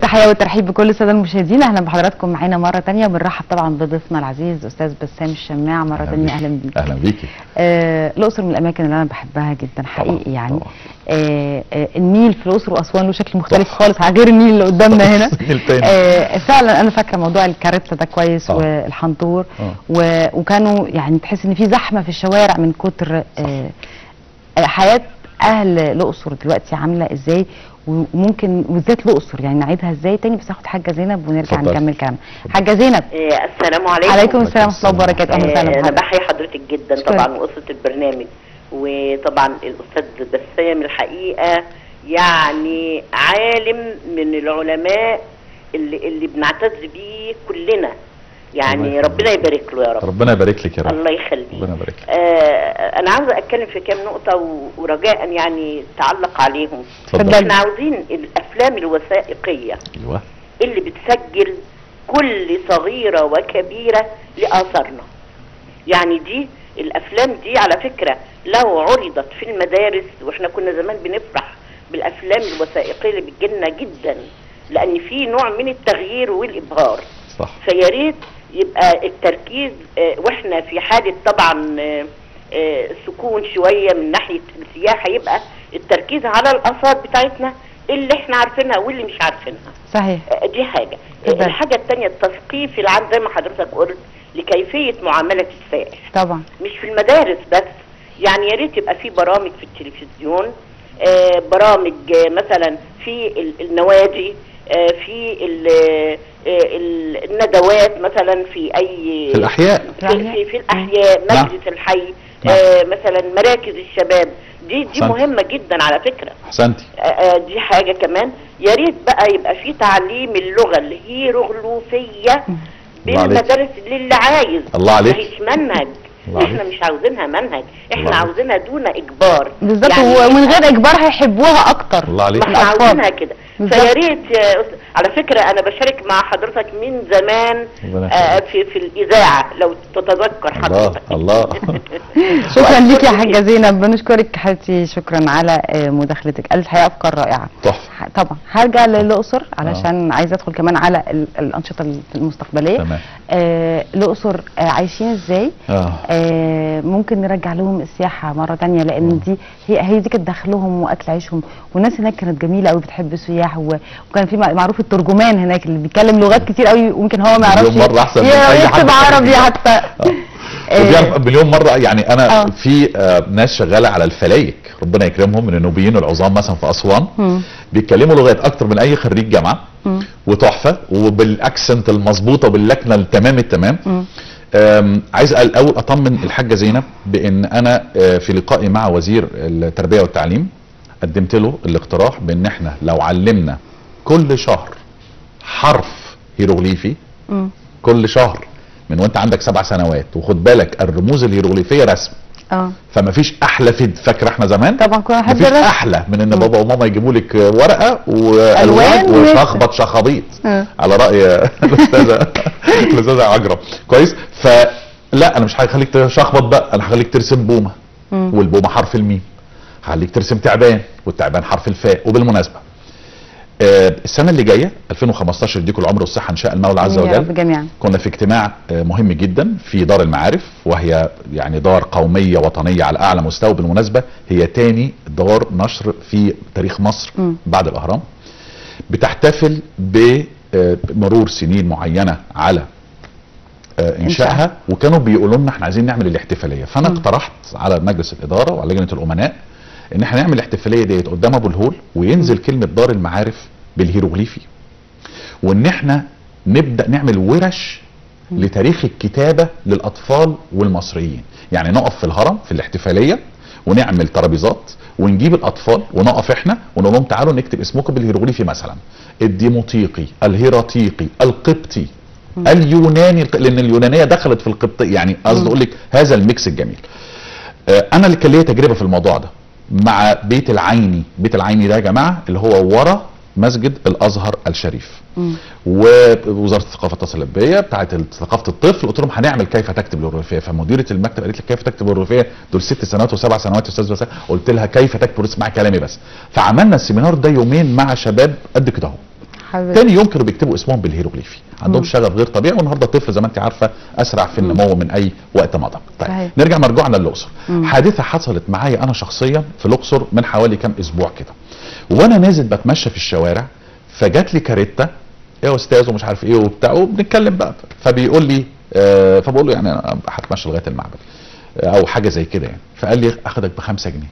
تحية والترحيب بكل السادة المشاهدين اهلا بحضراتكم معانا مرة تانية بنرحب طبعا بضيفنا العزيز استاذ بسام الشماع مرة تانية اهلا بيك اهلا بيكي آه الاقصر من الاماكن اللي انا بحبها جدا حقيقي يعني طبعاً. آه آه النيل في الاقصر واسوان له شكل مختلف صح. خالص غير النيل اللي قدامنا هنا نيل تاني. آه فعلا انا فاكره موضوع الكاريتا ده كويس آه. والحنطور آه. و- وكانوا يعني تحس ان في زحمه في الشوارع من كتر آه آه، حياه اهل الاقصر دلوقتي عامله ازاي وممكن وبالذات الاقصر يعني نعيدها ازاي تاني بس اخد حاجه زينب ونرجع اتفضل. نكمل كلامنا حاجه زينب آه، السلام عليكم عليكم السلام ورحمه الله وبركاته اهلا آه، وسهلا انا بحضرتك بحيي حضرتك جدا شكراً. طبعا وقصه البرنامج وطبعا الاستاذ بسام الحقيقه يعني عالم من العلماء اللي اللي بنعتز بيه كلنا الله يعني يخليك. ربنا يبارك له يا رب ربنا يبارك لك يا رب الله يخليك ربنا يبارك لك آه انا عاوزه اتكلم في كام نقطه و- ورجاء يعني تعلق عليهم اتفضل احنا عاوزين الافلام الوثائقيه ايوه اللي بتسجل كل صغيرة وكبيرة لآثارنا يعني دي الأفلام دي على فكرة لو عرضت في المدارس وإحنا كنا زمان بنفرح بالأفلام الوثائقية اللي بتجيلنا جدا لأن في نوع من التغيير والإبهار صح فيا ريت يبقى التركيز آه، واحنا في حاله طبعا آه، آه، سكون شويه من ناحيه السياحه يبقى التركيز على الاثار بتاعتنا اللي احنا عارفينها واللي مش عارفينها صحيح آه، دي حاجه آه، اتفضل. الحاجه الثانيه التثقيف العام زي ما حضرتك قلت لكيفيه معامله السائح طبعا مش في المدارس بس يعني يا ريت يبقى في برامج في التلفزيون آه، برامج آه، مثلا في ال- النوادي آه، في ال- آه، ال- الندوات مثلا في اي في الأحياء. في, في, في الاحياء نعم. مجلس الحي نعم. آه، مثلا مراكز الشباب دي دي أحسنت. مهمه جدا على فكره احسنتي آه، آه، دي حاجه كمان يا ريت بقى يبقى في تعليم اللغه الهيروغليفيه الله عليك. بالمدارس للي عايز الله عليك. مفيش منهج الله احنا عليك. مش عاوزينها منهج احنا الله عليك. عاوزينها دون اجبار بالظبط يعني ومن غير اجبار هيحبوها اكتر الله عليك ما احنا الأطفال. عاوزينها كده بالظبط. فيا ريت يا أست- على فكره انا بشارك مع حضرتك من زمان ربنا آه يخليك. في في الاذاعه لو تتذكر الله حضرتك الله شكرا ليك يا وأشكرك حاجه زينب بنشكرك حبيبتي شكرا على آه، مداخلتك الحقيقه افكار رائعه تحفه ح- طبعا هرجع للاقصر علشان عايزه ادخل كمان على ال- الانشطه المستقبليه تمام آه الاقصر آه عايشين ازاي اه آه ممكن نرجع لهم السياحه مره تانية لان دي هي هي دي كانت دخلهم واكل عيشهم والناس هناك كانت جميله قوي بتحب السياح و- وكان في مع- معروف الترجمان هناك اللي بيتكلم لغات كتير قوي وممكن هو ما يعرفش مليون مرة أحسن من أي حد يكتب خارجي. عربي حتى وبيعرف مليون مره يعني انا آه. في آه، ناس شغاله على الفلايك ربنا يكرمهم من النوبيين العظام مثلا في اسوان مم. بيتكلموا لغات اكتر من اي خريج جامعه مم. وتحفه وبالاكسنت المظبوطه وباللكنه التمام التمام مم. أم، عايز الاول اطمن الحاجه زينب بان انا آه، في لقائي مع وزير التربيه والتعليم قدمت له الاقتراح بان احنا لو علمنا كل شهر حرف هيروغليفي مم. كل شهر من وانت عندك سبع سنوات وخد بالك الرموز الهيروغليفيه رسم اه فما فيش احلى في فاكره احنا زمان طبعا كنا نحب مفيش الرسم احلى من ان بابا وماما يجيبوا لك ورقه والوان ألوان ونرسم. وشخبط شخابيط آه. على راي الاستاذه الاستاذه عجرم كويس فلا انا مش هخليك تشخبط بقى انا هخليك ترسم بومه مم. والبومه حرف الميم هخليك ترسم تعبان والتعبان حرف الفاء وبالمناسبه آه، السنه اللي جايه 2015 يديكم العمر والصحه ان شاء المولى عز يا وجل رب جميعا كنا في اجتماع آه، مهم جدا في دار المعارف وهي يعني دار قومية وطنية على أعلى مستوى بالمناسبة هي تاني دار نشر في تاريخ مصر مم. بعد الأهرام بتحتفل بمرور سنين معينة على آه، انشائها وكانوا بيقولوا لنا احنا عايزين نعمل الاحتفاليه فانا مم. اقترحت على مجلس الاداره وعلى لجنه الامناء ان احنا نعمل الاحتفاليه ديت قدام ابو الهول وينزل كلمه دار المعارف بالهيروغليفي وان احنا نبدا نعمل ورش لتاريخ الكتابه للاطفال والمصريين يعني نقف في الهرم في الاحتفاليه ونعمل ترابيزات ونجيب الاطفال ونقف احنا ونقول لهم تعالوا نكتب اسمكم بالهيروغليفي مثلا الديموطيقي الهيراتيقي القبطي اليوناني لان اليونانيه دخلت في القبطي يعني قصدي اقول لك هذا الميكس الجميل آه، انا اللي كان ليا تجربه في الموضوع ده مع بيت العيني بيت العيني ده يا جماعه اللي هو ورا مسجد الازهر الشريف مم. ووزاره الثقافه اتصلت بيا بتاعه ثقافه الطفل قلت لهم هنعمل كيف تكتب الهيروغليفيه فمديره المكتب قالت لي كيف تكتب الهيروغليفيه دول ست سنوات وسبع سنوات يا استاذ بس قلت لها كيف تكتب اسمع كلامي بس فعملنا السيمينار ده يومين مع شباب قد كده اهو حبيبي. تاني يوم كانوا بيكتبوا اسمهم بالهيروغليفي عندهم شغف غير طبيعي والنهارده الطفل زي ما انت عارفه اسرع في النمو من اي وقت مضى طيب صحيح. نرجع مرجوعنا للاقصر مم. حادثه حصلت معايا انا شخصيا في الاقصر من حوالي كام اسبوع كده وانا نازل بتمشى في الشوارع فجات لي كاريتا يا استاذ ومش عارف ايه وبتاع وبنتكلم بقى فبيقول لي آه فبقول له يعني انا هتمشى لغايه المعبد آه، او حاجه زي كده يعني فقال لي اخدك بخمسة جنيه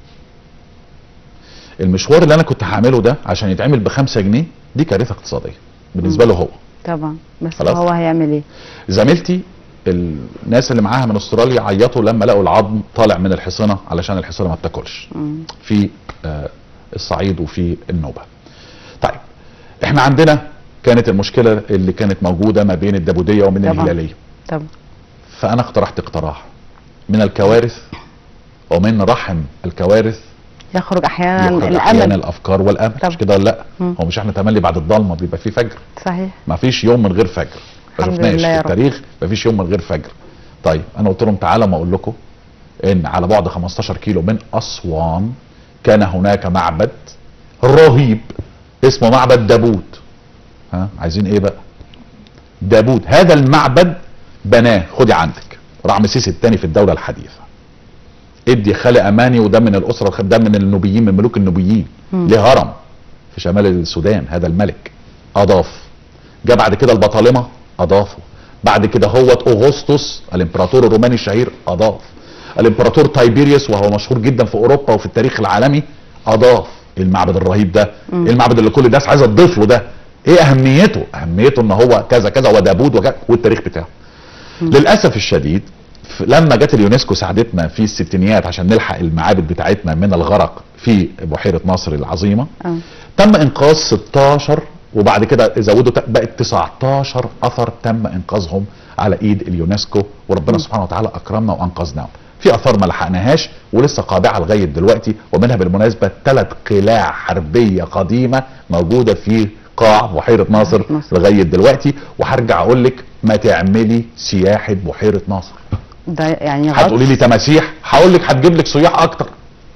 المشوار اللي انا كنت هعمله ده عشان يتعمل بخمسة جنيه دي كارثه اقتصاديه بالنسبه له هو طبعا بس خلاص. هو هيعمل ايه زميلتي الناس اللي معاها من استراليا عيطوا لما لقوا العظم طالع من الحصنه علشان الحصنه ما بتاكلش مم. في آه، الصعيد وفي النوبه. طيب احنا عندنا كانت المشكله اللي كانت موجوده ما بين الدبوديه ومن طبعا. الهلاليه طبعا فانا اقترحت اقتراح من الكوارث ومن رحم الكوارث يخرج احيانا يخرج احيانا الامل الافكار والامل طبعا. مش كده ولا لا مم. هو مش احنا تملي بعد الضلمه بيبقى في فجر صحيح ما فيش يوم من غير فجر ما الحمد شفناش لله يا في رب. التاريخ ما فيش يوم من غير فجر طيب انا قلت لهم تعالى ما اقول لكم ان على بعد 15 كيلو من اسوان كان هناك معبد رهيب اسمه معبد داوود ها عايزين ايه بقى داوود هذا المعبد بناه خدي عندك رمسيس الثاني في الدوله الحديثه ادي خالق اماني وده من الاسره الخ- ده من النوبيين من ملوك النوبيين مم. ليه هرم في شمال السودان هذا الملك اضاف جاء بعد كده البطالمه اضافوا بعد كده هوت اغسطس الامبراطور الروماني الشهير اضاف الامبراطور تايبيريوس وهو مشهور جدا في اوروبا وفي التاريخ العالمي اضاف المعبد الرهيب ده مم. إيه المعبد اللي كل الناس عايزه تضيف له ده ايه اهميته اهميته ان هو كذا كذا ودابود وكذا والتاريخ بتاعه للاسف الشديد ف- لما جت اليونسكو ساعدتنا في الستينيات عشان نلحق المعابد بتاعتنا من الغرق في بحيره ناصر العظيمه اه تم انقاذ 16 وبعد كده زودوا ت- بقت 19 اثر تم انقاذهم على ايد اليونسكو وربنا سبحانه وتعالى اكرمنا وانقذناهم في اثار ما لحقناهاش ولسه قابعه لغايه دلوقتي ومنها بالمناسبه ثلاث قلاع حربيه قديمه موجوده في قاع بحيره ناصر ناصر. لغايه دلوقتي وهرجع اقول لك ما تعملي سياحه بحيره ناصر ده يعني غلط. هتقولي لي تماسيح هقول لك هتجيب لك سياح اكتر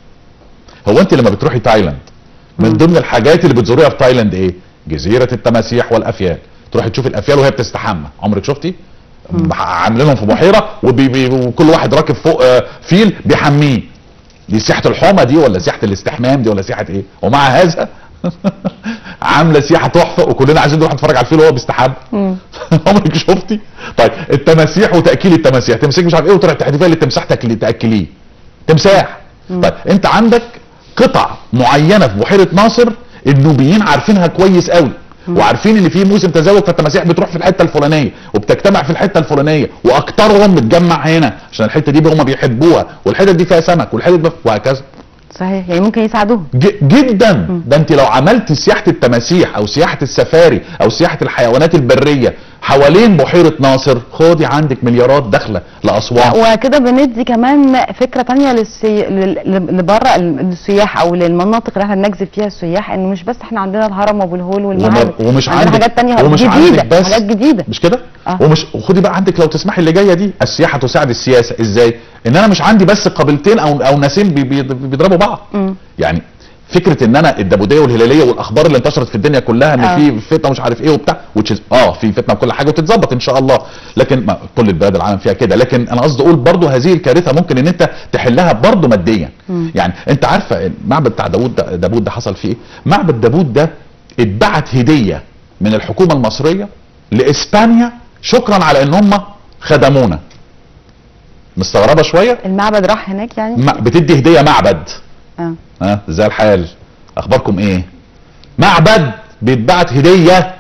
هو انت لما بتروحي تايلاند من ضمن الحاجات اللي بتزوريها في تايلاند ايه جزيره التماسيح والافيال تروحي تشوفي الافيال وهي بتستحمى عمرك شفتي بح- عاملينهم في بحيره وبي بي وكل واحد راكب فوق آه، فيل بيحميه دي سياحه الحومه دي ولا سياحه الاستحمام دي ولا سياحه ايه ومع هذا عامله سياحه تحفه وكلنا عايزين نروح نتفرج على الفيل وهو بيستحمى مم. عمرك شفتي طيب التماسيح وتاكيل التماسيح تمسك مش عارف ايه وتروح تحدفيها للتمساح تاكلي تاكليه تمساح طيب انت عندك قطع معينه في بحيره ناصر النوبيين عارفينها كويس قوي وعارفين ان في موسم تزاوج فالتماسيح بتروح في الحته الفلانيه وبتجتمع في الحته الفلانيه واكترهم متجمع هنا عشان الحته دي هم بيحبوها والحته دي فيها سمك والحته دي وهكذا صحيح يعني ممكن يساعدوهم ج- جدا ده انت لو عملت سياحه التماسيح او سياحه السفاري او سياحه الحيوانات البريه حوالين بحيره ناصر خدي عندك مليارات داخله لاسوان وكده بندي كمان فكره تانية للسي... لل- لبره للسياح او للمناطق اللي احنا بنجذب فيها السياح انه مش بس احنا عندنا الهرم وابو الهول والمعابد وما- ومش عندنا عندك حاجات تانية ومش جديده عندك بس حاجات جديده مش كده آه. ومش وخدي بقى عندك لو تسمحي اللي جايه دي السياحه تساعد السياسه ازاي ان انا مش عندي بس قبيلتين او او ناسين بي- بي- بيضربوا بعض مم. يعني فكره ان انا الدبوديه والهلاليه والاخبار اللي انتشرت في الدنيا كلها ان آه. في فتنه مش عارف ايه وبتاع which is اه في فتنه وكل حاجه وتتظبط ان شاء الله لكن ما كل البلاد العالم فيها كده لكن انا قصدي اقول برضو هذه الكارثه ممكن ان انت تحلها برضو ماديا مم. يعني انت عارفه المعبد بتاع داوود ده داوود ده حصل فيه ايه معبد داوود ده اتبعت هديه من الحكومه المصريه لاسبانيا شكرا على ان هم خدمونا مستغربه شويه المعبد راح هناك يعني ما- بتدي هديه معبد اه ها ازاي الحال اخباركم ايه معبد بيتبعت هديه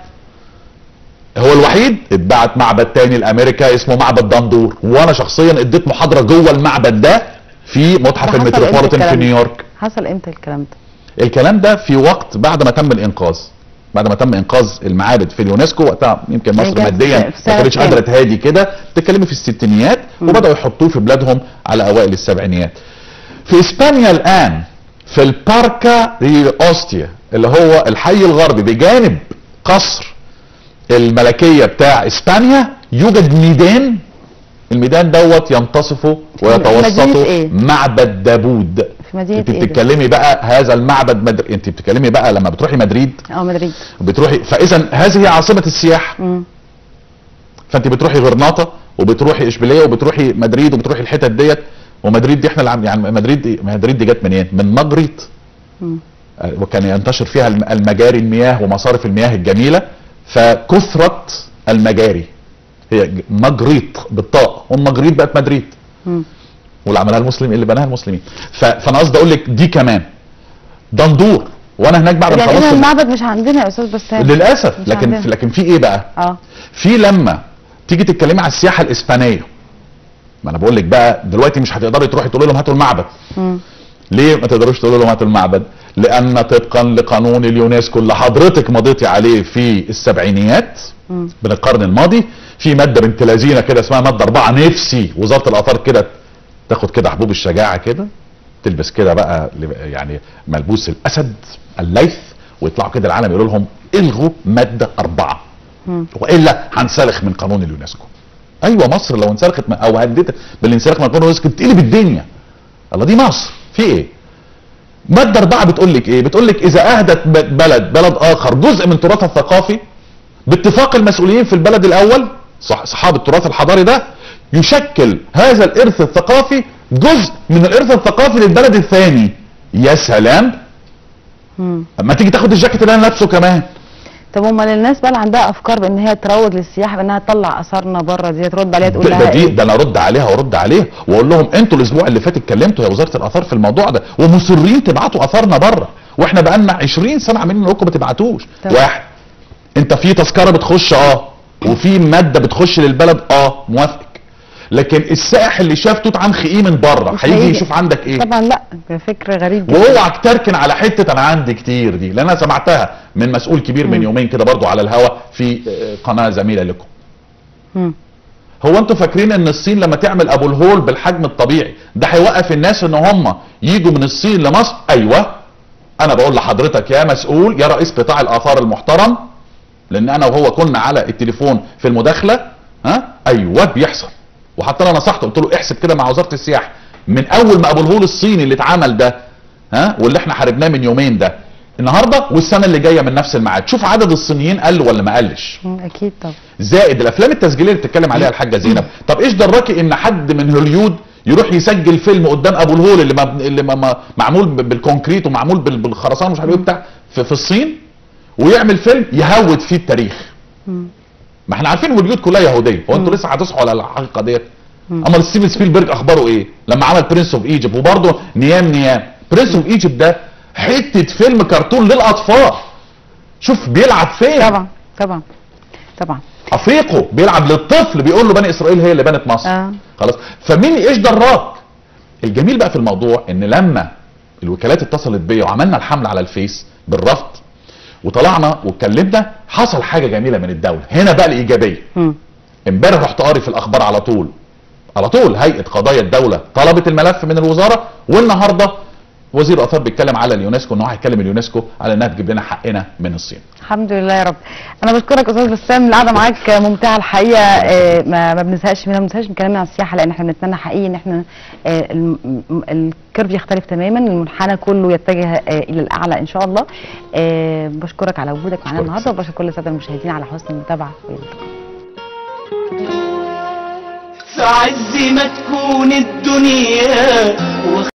هو الوحيد اتبعت معبد تاني لامريكا اسمه معبد دندور وانا شخصيا اديت محاضره جوه المعبد ده في ده متحف حصل امتى المتروبوليتان في الكلام ده؟ نيويورك حصل امتى الكلام ده الكلام ده في وقت بعد ما تم الانقاذ بعد ما تم انقاذ المعابد في اليونسكو وقتها يمكن يعني مصر كان ماديا في ما سنة كانتش كام؟ قادره تهادي كده تتكلمي في الستينيات وبداوا يحطوه في بلادهم على اوائل السبعينيات في اسبانيا الان في الباركا دي اوستيا اللي هو الحي الغربي بجانب قصر الملكيه بتاع اسبانيا يوجد ميدان الميدان دوت ينتصفه مدينة ويتوسطه إيه؟ معبد داوود في مدينه انت ايه ده؟ بتتكلمي بقى هذا المعبد مدر... انت بتتكلمي بقى لما بتروحي مدريد اه مدريد بتروحي فاذا هذه هي عاصمه السياحه مم. فانت بتروحي غرناطه وبتروحي اشبيليه وبتروحي مدريد وبتروحي الحتت ديت ومدريد دي احنا اللي عم يعني مدريد دي مدريد دي جت منين؟ من مجريط مم. آه، وكان ينتشر فيها الم- المجاري المياه ومصارف المياه الجميله فكثرت المجاري هي ج- مجريط بالطاء والمجريط بقت مدريد مم. واللي عملها المسلم اللي بناها المسلمين ف... فانا قصدي اقول لك دي كمان دندور وانا هناك بعد ما يعني اذا خلصت المعبد مش عندنا يا استاذ بسام للاسف مش لكن عندنا. لكن في ايه بقى؟ اه في لما تيجي تتكلمي على السياحه الاسبانيه ما انا بقول لك بقى دلوقتي مش هتقدري تروحي تقولي لهم هاتوا المعبد مم. ليه ما تقدروش تقولوا لهم هاتوا المعبد لان طبقا لقانون اليونسكو اللي حضرتك مضيتي عليه في السبعينيات مم. من القرن الماضي في ماده بنت لذينه كده اسمها ماده اربعه نفسي وزاره الاثار كده تاخد كده حبوب الشجاعه كده تلبس كده بقى لب- يعني ملبوس الاسد الليث ويطلعوا كده العالم يقولوا لهم الغوا ماده اربعه مم. والا هنسلخ من قانون اليونسكو ايوه مصر لو انسلخت من- او هددت بالانسلاخ من قانون اليونسكو بتقلب الدنيا الله دي مصر في ايه ماده اربعه بتقول لك ايه بتقول لك اذا اهدت ب- بلد بلد اخر جزء من تراثها الثقافي باتفاق المسؤولين في البلد الاول صح صحاب التراث الحضاري ده يشكل هذا الارث الثقافي جزء من الارث الثقافي للبلد الثاني يا سلام مم. اما تيجي تاخد الجاكيت اللي انا لابسه كمان طب امال الناس بقى اللي عندها افكار بان هي تروج للسياحه بانها تطلع اثارنا بره دي ترد عليها تقول ده, لها ده دي إيه؟ ده انا ارد عليها وارد عليها واقول لهم انتوا الاسبوع اللي فات اتكلمتوا يا وزاره الاثار في الموضوع ده ومصرين تبعتوا اثارنا بره واحنا بقالنا 20 سنه عاملين لكم ما تبعتوش تمام. واحد انت في تذكره بتخش اه وفي ماده بتخش للبلد اه موافقك لكن السائح اللي شاف توت عنخ ايه من بره مش هيجي هيجي. يشوف عندك ايه طبعا لا ده فكر غريب جدا واوعك تركن على حته انا عندي كتير دي لان انا سمعتها من مسؤول كبير من مم. يومين كده برضو على الهوا في آه، قناه زميله لكم مم. هو انتوا فاكرين ان الصين لما تعمل ابو الهول بالحجم الطبيعي ده هيوقف الناس ان هم يجوا من الصين لمصر ايوه انا بقول لحضرتك يا مسؤول يا رئيس قطاع الاثار المحترم لان انا وهو كنا على التليفون في المداخله ها ايوه بيحصل وحتى انا نصحته قلت له احسب كده مع وزاره السياحه من اول ما ابو الهول الصيني اللي اتعمل ده ها واللي احنا حاربناه من يومين ده النهارده والسنه اللي جايه من نفس الميعاد شوف عدد الصينيين قل ولا ما قلش مم. اكيد طبعا زائد الافلام التسجيليه اللي بتتكلم عليها الحاجه زينب طب ايش دراكي ان حد من هوليود يروح يسجل فيلم قدام ابو الهول اللي مب... اللي م... م- معمول ب- بالكونكريت ومعمول بال... بالخرسانه مش عارف ايه بتاع في... في الصين ويعمل فيلم يهود فيه التاريخ مم. ما احنا عارفين هوليود كلها يهوديه هو انتوا لسه هتصحوا على الحقيقه ديت اما ستيفن سبيلبرج اخباره ايه لما عمل برنس اوف ايجيبت وبرضه نيام نيام برنس اوف ايجيبت ده حته فيلم كرتون للاطفال شوف بيلعب فين طبعا طبعا طبعا افريقه بيلعب للطفل بيقول له بني اسرائيل هي اللي بنت مصر آه. خلاص فمين ايش دراك الجميل بقى في الموضوع ان لما الوكالات اتصلت بيا وعملنا الحمله على الفيس بالرفض وطلعنا واتكلمنا حصل حاجه جميله من الدوله هنا بقى الايجابيه مم. امبارح رحت قاري في الاخبار على طول على طول هيئه قضايا الدوله طلبت الملف من الوزاره والنهارده وزير الاثار بيتكلم على اليونسكو ان هو هيكلم اليونسكو على انها تجيب لنا حقنا من الصين الحمد لله يا رب انا بشكرك استاذ بسام القعده معاك ممتعه الحقيقه آه، ما ما بنزهقش منها ما بنزهقش من كلامنا عن السياحه لان احنا بنتمنى حقيقي ان احنا آه، الم- م- الكيرف يختلف تماما المنحنى كله يتجه آه، الى الاعلى ان شاء الله آه، بشكرك على وجودك معانا شكرا. النهارده وبشكر كل الساده المشاهدين على حسن المتابعه والالتقاء في عز ما تكون الدنيا